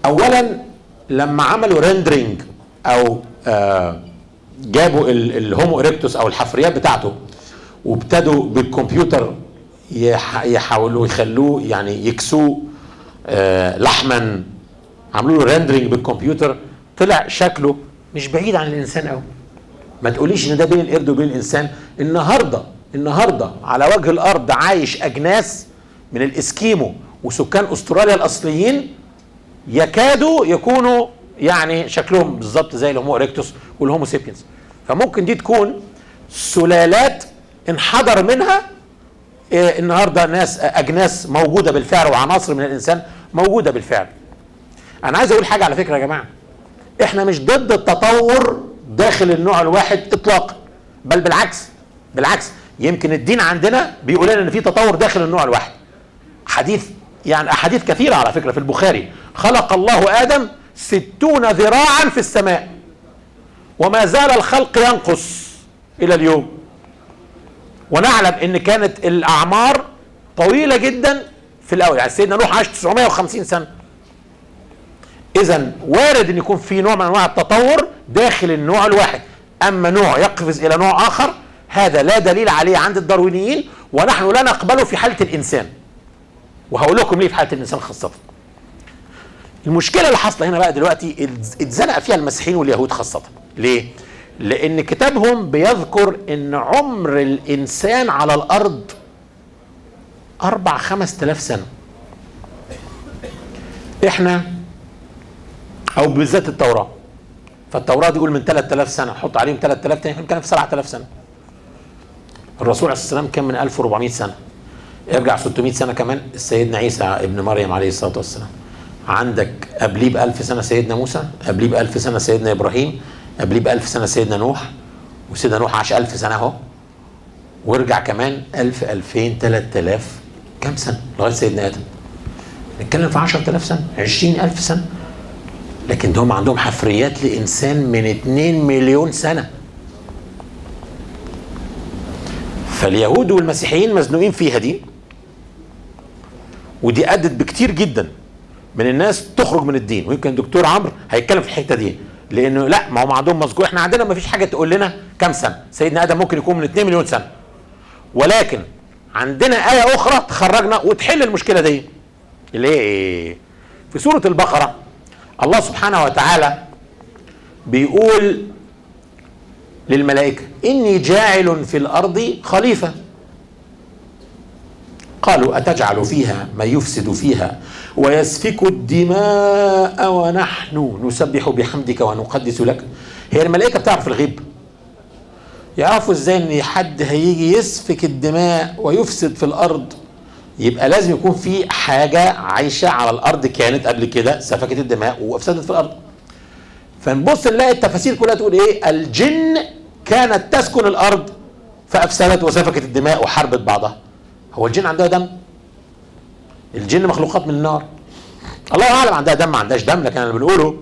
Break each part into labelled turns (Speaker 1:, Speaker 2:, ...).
Speaker 1: اولا لما عملوا ريندرينج او آه جابوا ال- الهومو اريكتوس او الحفريات بتاعته وابتدوا بالكمبيوتر يح- يحاولوا يخلوه يعني يكسوه آه لحما عملوا له ريندرينج بالكمبيوتر طلع شكله مش بعيد عن الانسان قوي ما تقوليش ان ده بين القرد وبين الانسان النهارده النهارده على وجه الارض عايش اجناس من الاسكيمو وسكان استراليا الاصليين يكادوا يكونوا يعني شكلهم بالظبط زي الهومو اريكتوس والهومو سيبينز فممكن دي تكون سلالات انحدر منها إيه، النهارده ناس اجناس موجوده بالفعل وعناصر من الانسان موجوده بالفعل انا عايز اقول حاجه على فكره يا جماعه احنا مش ضد التطور داخل النوع الواحد اطلاقا بل بالعكس بالعكس يمكن الدين عندنا بيقول لنا ان في تطور داخل النوع الواحد حديث يعني احاديث كثيره على فكره في البخاري خلق الله ادم ستون ذراعا في السماء وما زال الخلق ينقص الى اليوم ونعلم ان كانت الاعمار طويله جدا في الاول يعني سيدنا نوح عاش 950 سنه اذا وارد ان يكون في نوع من انواع التطور داخل النوع الواحد اما نوع يقفز الى نوع اخر هذا لا دليل عليه عند الداروينيين ونحن لا نقبله في حاله الانسان وهقول لكم ليه في حاله الانسان خاصه المشكله اللي حاصله هنا بقى دلوقتي اتزنق فيها المسيحيين واليهود خاصه ليه لان كتابهم بيذكر ان عمر الانسان على الارض اربع خمس تلاف سنه احنا او بالذات التوراه فالتوراه دي يقول من 3000 سنه حط عليهم 3000 تاني احنا بنتكلم في 7000 سنه الرسول عليه السلام كان من 1400 سنه ارجع 600 سنه كمان سيدنا عيسى ابن مريم عليه الصلاه والسلام عندك قبليه ب 1000 سنه سيدنا موسى قبليه ب 1000 سنه سيدنا ابراهيم قبليه ب 1000 سنه سيدنا نوح وسيدنا نوح عاش 1000 سنه اهو وارجع كمان 1000 2000 3000 كام سنه لغايه سيدنا ادم نتكلم في 10000 سنه 20000 سنه لكن ده هم عندهم حفريات لانسان من 2 مليون سنه فاليهود والمسيحيين مزنوقين فيها دي ودي ادت بكتير جدا من الناس تخرج من الدين ويمكن دكتور عمرو هيتكلم في الحته دي لانه لا ما هم عندهم مذكور احنا عندنا ما فيش حاجه تقول لنا كام سنه سيدنا ادم ممكن يكون من 2 مليون سنه ولكن عندنا ايه اخرى تخرجنا وتحل المشكله دي اللي هي ايه في سوره البقره الله سبحانه وتعالى بيقول للملائكة إني جاعل في الأرض خليفة قالوا أتجعل فيها من يفسد فيها ويسفك الدماء ونحن نسبح بحمدك ونقدس لك هي الملائكة بتعرف الغيب يعرفوا ازاي ان حد هيجي يسفك الدماء ويفسد في الارض يبقى لازم يكون في حاجة عايشة على الارض كانت قبل كده سفكت الدماء وافسدت في الارض فنبص نلاقي التفاسير كلها تقول ايه الجن كانت تسكن الارض فافسدت وسفكت الدماء وحاربت بعضها هو الجن عندها دم الجن مخلوقات من النار الله اعلم عندها دم ما عندهاش دم لكن انا بنقوله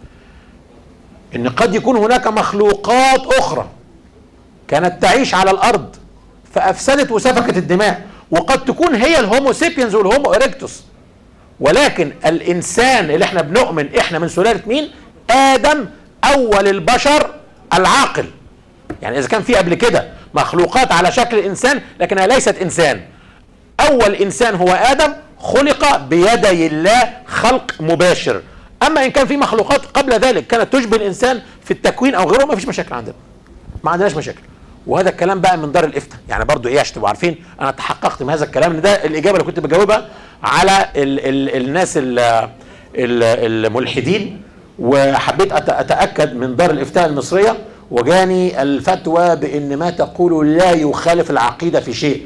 Speaker 1: ان قد يكون هناك مخلوقات اخرى كانت تعيش على الارض فافسدت وسفكت الدماء وقد تكون هي الهومو سيبينز والهومو اريكتوس ولكن الانسان اللي احنا بنؤمن احنا من سلاله مين ادم اول البشر العاقل يعني اذا كان في قبل كده مخلوقات على شكل الانسان لكنها ليست انسان اول انسان هو ادم خلق بيدي الله خلق مباشر اما ان كان في مخلوقات قبل ذلك كانت تشبه الانسان في التكوين او غيره ما فيش مشاكل عندنا ما عندناش مشاكل وهذا الكلام بقى من دار الافتاء يعني برضو ايه عشان تبقوا عارفين انا تحققت من هذا الكلام ان ده الاجابه اللي كنت بجاوبها على ال ال الناس ال ال الملحدين وحبيت أت- اتاكد من دار الافتاء المصريه وجاني الفتوى بان ما تقول لا يخالف العقيده في شيء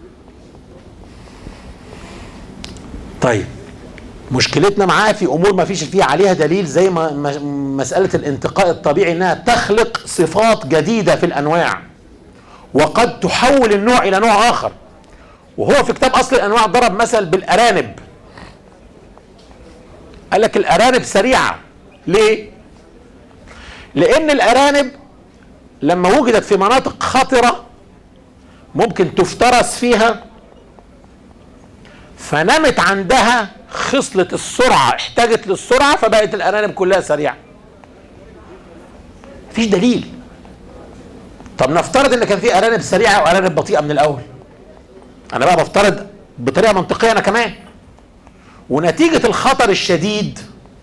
Speaker 1: طيب مشكلتنا معاه في امور ما فيش فيها عليها دليل زي ما ما- مساله الانتقاء الطبيعي انها تخلق صفات جديده في الانواع وقد تحول النوع الى نوع اخر وهو في كتاب اصل الانواع ضرب مثل بالارانب قال لك الارانب سريعه ليه لان الارانب لما وجدت في مناطق خطره ممكن تفترس فيها فنمت عندها خصلة السرعة احتاجت للسرعة فبقت الأرانب كلها سريعة مفيش دليل طب نفترض ان كان في ارانب سريعه وارانب بطيئه من الاول انا بقى بفترض بطريقه منطقيه انا كمان ونتيجه الخطر الشديد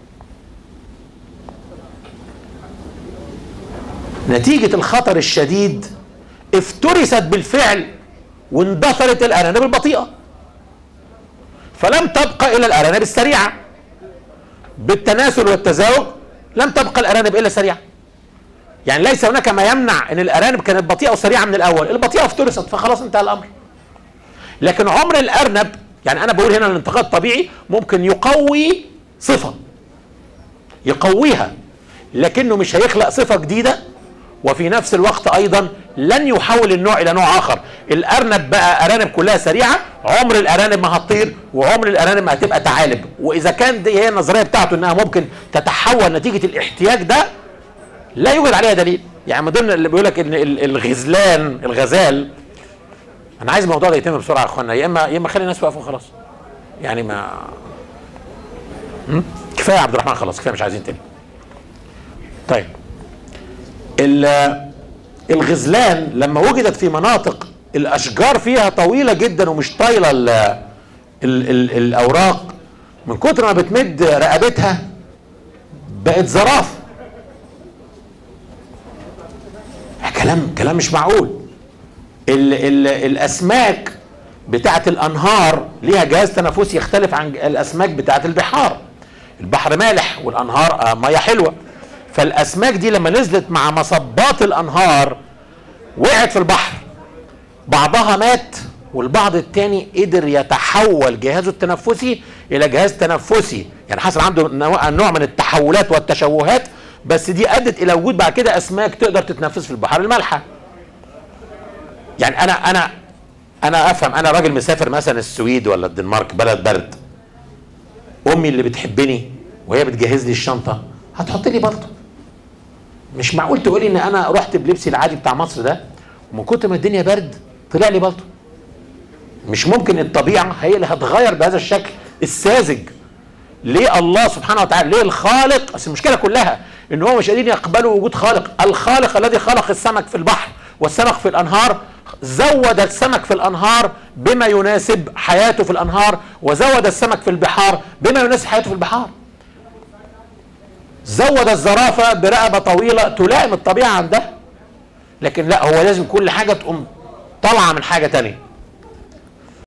Speaker 1: نتيجه الخطر الشديد افترست بالفعل واندثرت الارانب البطيئه فلم تبقى الا الارانب السريعه بالتناسل والتزاوج لم تبقى الارانب الا سريعه يعني ليس هناك ما يمنع ان الارانب كانت بطيئه وسريعه من الاول البطيئه افترست فخلاص انتهى الامر لكن عمر الارنب يعني انا بقول هنا الانتقاد الطبيعي ممكن يقوي صفه يقويها لكنه مش هيخلق صفه جديده وفي نفس الوقت ايضا لن يحول النوع الى نوع اخر الارنب بقى ارانب كلها سريعه عمر الارانب ما هتطير وعمر الارانب ما هتبقى ثعالب واذا كان دي هي النظريه بتاعته انها ممكن تتحول نتيجه الاحتياج ده لا يوجد عليها دليل يعني من ضمن اللي بيقول لك ان الغزلان الغزال انا عايز الموضوع ده يتم بسرعه يا اخوانا يا اما يا اما خلي الناس واقفه خلاص يعني ما كفايه عبد الرحمن خلاص كفايه مش عايزين تاني طيب الغزلان لما وجدت في مناطق الاشجار فيها طويله جدا ومش طايله ال ال ال الاوراق من كتر ما بتمد رقبتها بقت زرافه كلام كلام مش معقول ال ال الاسماك بتاعت الانهار ليها جهاز تنفسي يختلف عن الاسماك بتاعت البحار البحر مالح والانهار ميه حلوه فالاسماك دي لما نزلت مع مصبات الانهار وقعت في البحر بعضها مات والبعض التاني قدر يتحول جهازه التنفسي الى جهاز تنفسي يعني حصل عنده نوع من التحولات والتشوهات بس دي ادت الى وجود بعد كده اسماك تقدر تتنفس في البحار المالحه يعني انا انا انا افهم انا راجل مسافر مثلا السويد ولا الدنمارك بلد برد امي اللي بتحبني وهي بتجهز لي الشنطه هتحط لي بلطو مش معقول تقولي ان انا رحت بلبسي العادي بتاع مصر ده ومن كتر ما الدنيا برد طلع لي بلطو مش ممكن الطبيعه هي اللي هتغير بهذا الشكل الساذج ليه الله سبحانه وتعالى ليه الخالق بس المشكله كلها ان هو مش قادرين يقبلوا وجود خالق الخالق الذي خلق السمك في البحر والسمك في الانهار زود السمك في الانهار بما يناسب حياته في الانهار وزود السمك في البحار بما يناسب حياته في البحار زود الزرافه برقبه طويله تلائم الطبيعه عندها لكن لا هو لازم كل حاجه تقوم طالعه من حاجه تانية